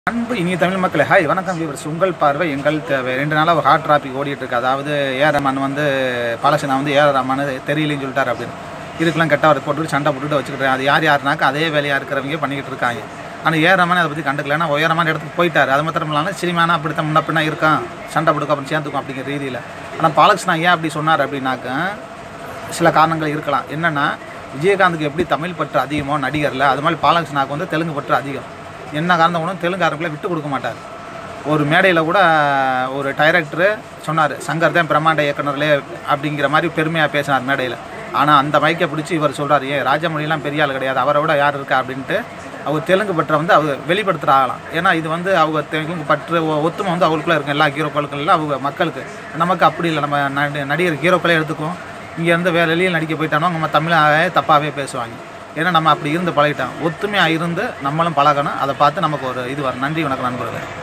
அன்பு இனிய தமிழ் மக்களே ஹாய் வணக்கம் வியூவர்ஸ் உங்கள் பார்வை எங்கள் தேவை ரெண்டு நாளாக ஒரு ஹாட் டாபிக் ஓடிட்டு இருக்கு அதாவது ஏஆர் ரஹ்மான் வந்து பாலசனா வந்து ஏஆர் ரஹ்மான் தெரியலன்னு சொல்லிட்டார் அப்படின்னு இதுக்கெல்லாம் கெட்ட அவர் போட்டுட்டு சண்டை போட்டுட்டு வச்சுக்கிட்டு அது யார் யாருனாக்கா அதே வேலையாக இருக்கிறவங்க பண்ணிக்கிட்டு இருக்காங்க ஆனால் ஏஆர் ரஹ்மான் அதை பற்றி கண்டுக்கல ஏன்னா உயரமான இடத்துக்கு போயிட்டார் அது மாத்திரம் இல்லாமல் சினிமானா அப்படித்தான் முன்ன பின்ன இருக்கான் சண்டை போடுக்க அப்புறம் சேர்ந்துக்கும் அப்படிங்கிற ரீதியில் ஆனால் பாலகிருஷ்ணா ஏன் அப்படி சொன்னார் அப்படின்னாக்கா சில காரணங்கள் இருக்கலாம் என்னென்னா விஜயகாந்துக்கு எப்படி தமிழ் பற்று அதிகமோ நடிகரில் அது மாதிரி பாலகிருஷ்ணாவுக்கு வந்து தெலுங்கு பற்று அதிகம் என்ன காரணம் கூட தெலுங்காரங்களை விட்டு கொடுக்க மாட்டார் ஒரு மேடையில் கூட ஒரு டைரக்டரு சொன்னார் சங்கர் தான் பிரம்மாண்ட இயக்குனர்லே அப்படிங்கிற மாதிரி பெருமையாக பேசினார் மேடையில் ஆனால் அந்த மைக்கை பிடிச்சி இவர் சொல்கிறார் ஏன் ராஜமொழிலாம் பெரிய ஆள் கிடையாது அவரை விட யார் இருக்கா அப்படின்ட்டு அவர் தெலுங்கு பற்றை வந்து அவர் வெளிப்படுத்துகிற ஆகலாம் ஏன்னா இது வந்து அவங்க தெலுங்கு பற்று ஒ- ஒத்துமை வந்து அவங்களுக்குள்ள இருக்கும் எல்லா ஹீரோக்களுக்கும் இல்லை அவங்க மக்களுக்கு நமக்கு அப்படி இல்லை நம்ம நடி- நடிகர் ஹீரோக்களே எடுத்துக்குவோம் இங்கேருந்து வேற வெளியில் நடிக்க போயிட்டானோ நம்ம தமிழாவே தப்பாகவே பேசுவாங்க ஏன்னா நம்ம அப்படி இருந்து பழகிட்டோம் ஒத்துமையாக இருந்து நம்மளும் பழகணும் அதை பார்த்து நமக்கு ஒரு இது வரும் நன்றி வணக்கம் நண்பர்களே